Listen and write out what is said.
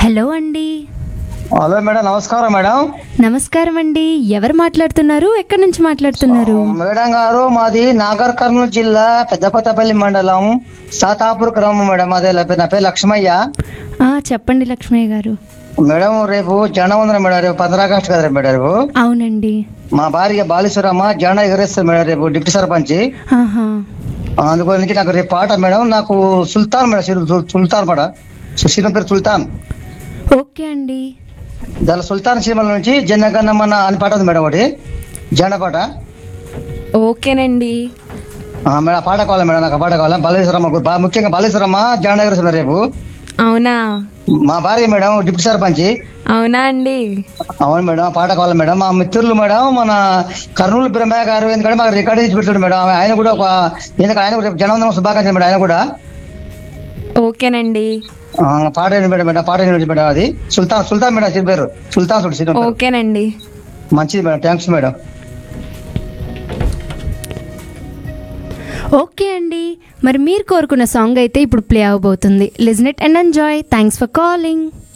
Hello అండి hello madam నమస్కారం madam నమస్కారం అండి ఎవరు మాట్లాడుతున్నారు ఎక్కడి నుంచి మాట్లాడుతున్నారు మేడం గారు మాది నాగర్ కర్నూలు జిల్లా పెద్దకొత్తపల్లి మండలం సాతాపూర్ గ్రామం మేడం అదే నా పేరు లక్ష్మయ్య ఆ, చెప్పండి లక్ష్మయ్య గారు మేడం రేపు జెండా ఉందా మేడం రేపు పంద్ర ఆగస్టు కదా మేడం రేపు అవునండి మా భార్య బాలేశ్వరమ్మ జెండా ఎగరేస్తుంది మేడం రేపు డిప్యూటీ సర్పంచ్ ఆహా అందుగురించి నాకు రేపు పాట మేడం నాకు సుల్తాన్ మేడం శ్రీ- సు- సుల్తాన్ పాట సుశీలం పేరు సుల్తాన్ ఓకే అండి దాని సుల్తాన్ సినిమాల నుంచి జనగణమన అని పాట ఉంది మేడం ఒకటి జెండా పాట ఓకేనండి ఆ, మేడం ఆ పాట కావాలి మేడం నాకు ఆ పాట కావాలి బాలేశ్వరమ్మ గు- బా- ముఖ్యంగా బాలేశ్వరమ్మ జెండా ఎగరేస్తున్నారు రేపు అవునా మా భార్య మేడం డిప్యూటీ సర్పంచ్ అవునా అండి అవును మేడం ఆ పాట కావాలి మేడం మా మిత్రులు మేడం మన కర్నూలు బ్రహ్మయ్య గారు ఎందుకంటే మాకు రికార్డ్ ఇచ్చి పెట్టాడు మేడం ఆయన కూడా ఒక ఎందుకంటే ఆయన కూడా రేపు జన్మదినం శుభాకాంక్షలు మేడం ఆయన కూడా ఓకేనండి ఆ, పాట ఏంటి మేడం మేడం పాట ఏంటి మేడం అది సుల్తాన్ సుల్తాన్ మేడం సిరి పేరు సుల్తాన్ సుల్తాన్ సిరి పేరు. ఓకేనండి మంచిది మేడం థ్యాంక్స్ మేడం ఓకే అండి మరి మీరు కోరుకున్న సాంగ్ అయితే ఇప్పుడు ప్లే అవబోతుంది listen it and enjoy thanks for calling